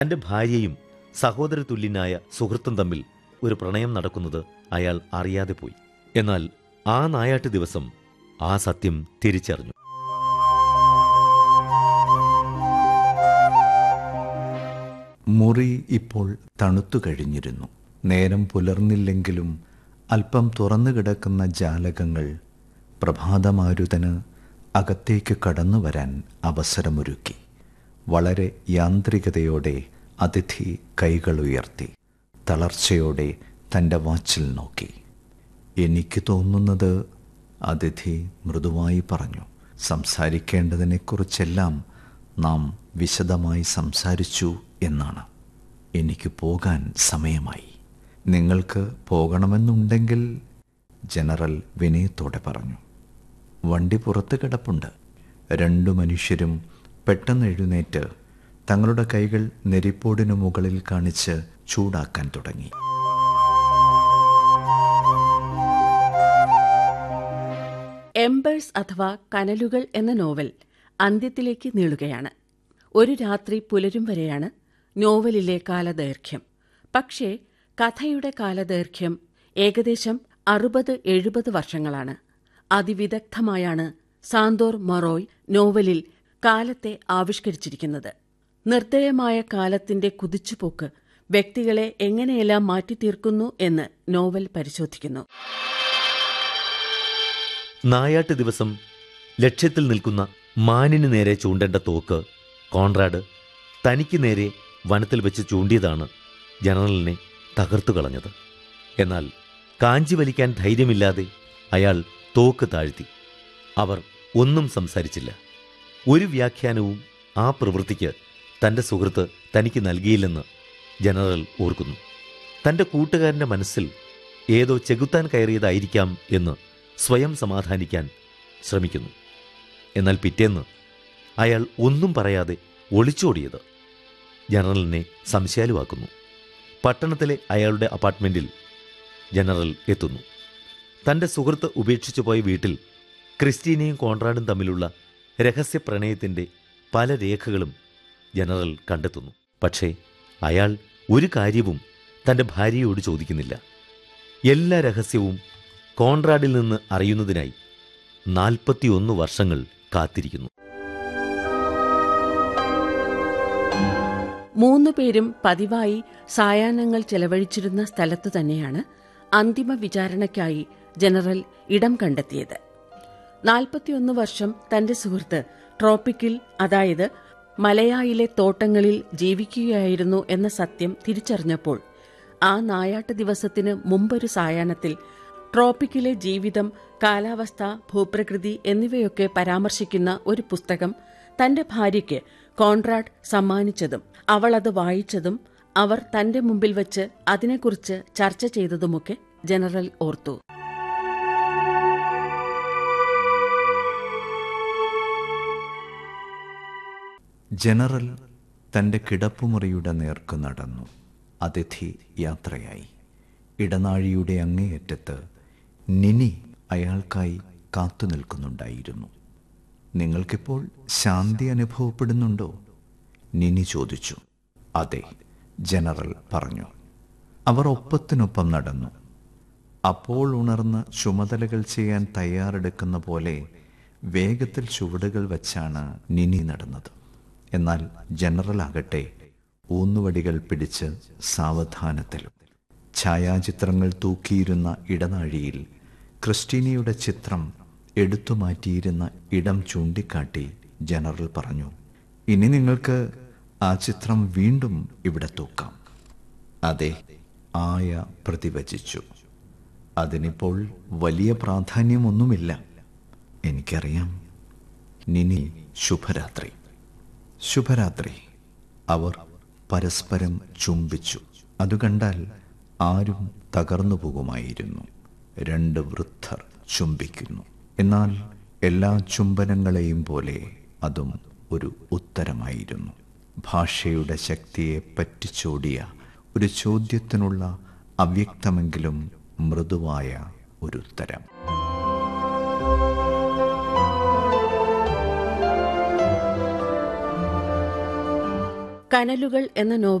തന്റെ ഭാര്യയും സഹോദര തുല്യനായ സുഹൃത്തും തമ്മിൽ ഒരു പ്രണയം നടക്കുന്നത് അയാൾ അറിയാതെ പോയി എന്നാൽ ആ നായാട്ട് ദിവസം ആ സത്യം തിരിച്ചറിഞ്ഞു മുറി ഇപ്പോൾ തണുത്തു കഴിഞ്ഞിരുന്നു നേരം പുലർന്നില്ലെങ്കിലും അല്പം തുറന്നു കിടക്കുന്ന ജാലകങ്ങൾ പ്രഭാതമാരുതന് അകത്തേക്ക് കടന്നു വരാൻ അവസരമൊരുക്കി വളരെ യാന്ത്രികതയോടെ അതിഥി കൈകളുയർത്തി തളർച്ചയോടെ തൻ്റെ വാച്ചിൽ നോക്കി എനിക്ക് തോന്നുന്നത് അതിഥി മൃദുവായി പറഞ്ഞു സംസാരിക്കേണ്ടതിനെക്കുറിച്ചെല്ലാം നാം വിശദമായി സംസാരിച്ചു എന്നാണ് എനിക്ക് പോകാൻ സമയമായി നിങ്ങൾക്ക് പോകണമെന്നുണ്ടെങ്കിൽ ജനറൽ വിനയത്തോടെ പറഞ്ഞു വണ്ടി പുറത്ത് കിടപ്പുണ്ട് രണ്ടു മനുഷ്യരും പെട്ടെന്ന് എഴുന്നേറ്റ് തങ്ങളുടെ കൈകൾ നെരിപ്പോടിനു മുകളിൽ കാണിച്ച് ചൂടാക്കാൻ തുടങ്ങി എംബേഴ്സ് അഥവാ കനലുകൾ എന്ന നോവൽ അന്ത്യത്തിലേക്ക് നീളുകയാണ് ഒരു രാത്രി പുലരും വരെയാണ് നോവലിലെ കാലദൈർഘ്യം പക്ഷേ കഥയുടെ കാലദൈർഘ്യം ഏകദേശം അറുപത് എഴുപത് വർഷങ്ങളാണ് അതിവിദഗ്ധമായാണ് സാന്തോർ മൊറോയ് നോവലിൽ കാലത്തെ ആവിഷ്കരിച്ചിരിക്കുന്നത് നിർദ്ദയമായ കാലത്തിന്റെ കുതിച്ചുപോക്ക് വ്യക്തികളെ എങ്ങനെയെല്ലാം മാറ്റിത്തീർക്കുന്നു എന്ന് നോവൽ പരിശോധിക്കുന്നു നായാട്ട് ദിവസം ലക്ഷ്യത്തിൽ നിൽക്കുന്ന മാനിന് നേരെ ചൂണ്ടേണ്ട തോക്ക് കോൺറാഡ് തനിക്ക് നേരെ വനത്തിൽ വെച്ച് ചൂണ്ടിയതാണ് ജനറലിനെ തകർത്തു കളഞ്ഞത് എന്നാൽ കാഞ്ചി വലിക്കാൻ ധൈര്യമില്ലാതെ അയാൾ തോക്ക് താഴ്ത്തി അവർ ഒന്നും സംസാരിച്ചില്ല ഒരു വ്യാഖ്യാനവും ആ പ്രവൃത്തിക്ക് തന്റെ സുഹൃത്ത് തനിക്ക് നൽകിയില്ലെന്ന് ജനറൽ ഓർക്കുന്നു തന്റെ കൂട്ടുകാരന്റെ മനസ്സിൽ ഏതോ ചെകുത്താൻ കയറിയതായിരിക്കാം എന്ന് സ്വയം സമാധാനിക്കാൻ ശ്രമിക്കുന്നു എന്നാൽ പിറ്റേന്ന് അയാൾ ഒന്നും പറയാതെ ഒളിച്ചോടിയത് ജനറലിനെ സംശയാലുവാക്കുന്നു പട്ടണത്തിലെ അയാളുടെ അപ്പാർട്ട്മെന്റിൽ ജനറൽ എത്തുന്നു തന്റെ സുഹൃത്ത് ഉപേക്ഷിച്ചു പോയ വീട്ടിൽ ക്രിസ്റ്റീനയും കോൺറാഡും തമ്മിലുള്ള രഹസ്യ പ്രണയത്തിന്റെ പല രേഖകളും ജനറൽ കണ്ടെത്തുന്നു പക്ഷേ അയാൾ ഒരു കാര്യവും തന്റെ ഭാര്യയോട് ചോദിക്കുന്നില്ല എല്ലാ രഹസ്യവും കോൺറാഡിൽ നിന്ന് അറിയുന്നതിനായി നാൽപ്പത്തിയൊന്ന് വർഷങ്ങൾ കാത്തിരിക്കുന്നു മൂന്നു പേരും പതിവായി സായാഹ്നങ്ങൾ ചെലവഴിച്ചിരുന്ന സ്ഥലത്തു തന്നെയാണ് അന്തിമ വിചാരണയ്ക്കായി ജനറൽ ഇടം കണ്ടെത്തിയത് നാൽപ്പത്തിയൊന്ന് വർഷം തന്റെ സുഹൃത്ത് ട്രോപ്പിക്കിൽ അതായത് മലയായിലെ തോട്ടങ്ങളിൽ ജീവിക്കുകയായിരുന്നു എന്ന സത്യം തിരിച്ചറിഞ്ഞപ്പോൾ ആ നായാട്ട് ദിവസത്തിന് മുമ്പൊരു സായാഹ്നത്തിൽ ട്രോപ്പിക്കിലെ ജീവിതം കാലാവസ്ഥ ഭൂപ്രകൃതി എന്നിവയൊക്കെ പരാമർശിക്കുന്ന ഒരു പുസ്തകം തന്റെ ഭാര്യയ്ക്ക് കോൺറാഡ് സമ്മാനിച്ചതും അവൾ അത് വായിച്ചതും അവർ തന്റെ മുമ്പിൽ വച്ച് അതിനെക്കുറിച്ച് ചർച്ച ചെയ്തതുമൊക്കെ ജനറൽ ഓർത്തു ജനറൽ തൻ്റെ കിടപ്പുമുറിയുടെ നേർക്ക് നടന്നു അതിഥി യാത്രയായി ഇടനാഴിയുടെ അങ്ങേയറ്റത്ത് നിനി അയാൾക്കായി കാത്തു നിൽക്കുന്നുണ്ടായിരുന്നു നിങ്ങൾക്കിപ്പോൾ ശാന്തി അനുഭവപ്പെടുന്നുണ്ടോ നിനി ചോദിച്ചു അതെ ജനറൽ പറഞ്ഞു അവർ ഒപ്പത്തിനൊപ്പം നടന്നു അപ്പോൾ ഉണർന്ന് ചുമതലകൾ ചെയ്യാൻ തയ്യാറെടുക്കുന്ന പോലെ വേഗത്തിൽ ചുവടുകൾ വച്ചാണ് നിനി നടന്നത് എന്നാൽ ജനറൽ ആകട്ടെ ഊന്നുവടികൾ പിടിച്ച് സാവധാനത്തിലും ഛായാചിത്രങ്ങൾ തൂക്കിയിരുന്ന ഇടനാഴിയിൽ ക്രിസ്റ്റീനയുടെ ചിത്രം എടുത്തു മാറ്റിയിരുന്ന ഇടം ചൂണ്ടിക്കാട്ടി ജനറൽ പറഞ്ഞു ഇനി നിങ്ങൾക്ക് ആ ചിത്രം വീണ്ടും ഇവിടെ തൂക്കാം അതെ ആയ പ്രതിവചിച്ചു അതിനിപ്പോൾ വലിയ പ്രാധാന്യമൊന്നുമില്ല എനിക്കറിയാം നിനി ശുഭരാത്രി ശുഭരാത്രി അവർ പരസ്പരം ചുംബിച്ചു അത് കണ്ടാൽ ആരും തകർന്നു പോകുമായിരുന്നു രണ്ട് വൃദ്ധർ ചുംബിക്കുന്നു എന്നാൽ എല്ലാ ചുംബനങ്ങളെയും പോലെ അതും ഒരു ഉത്തരമായിരുന്നു ഭാഷയുടെ ശക്തിയെ പറ്റിച്ചോടിയ ഒരു ചോദ്യത്തിനുള്ള അവ്യക്തമെങ്കിലും മൃദുവായ ഒരു ഉത്തരം കനലുകൾ എന്ന നോവൽ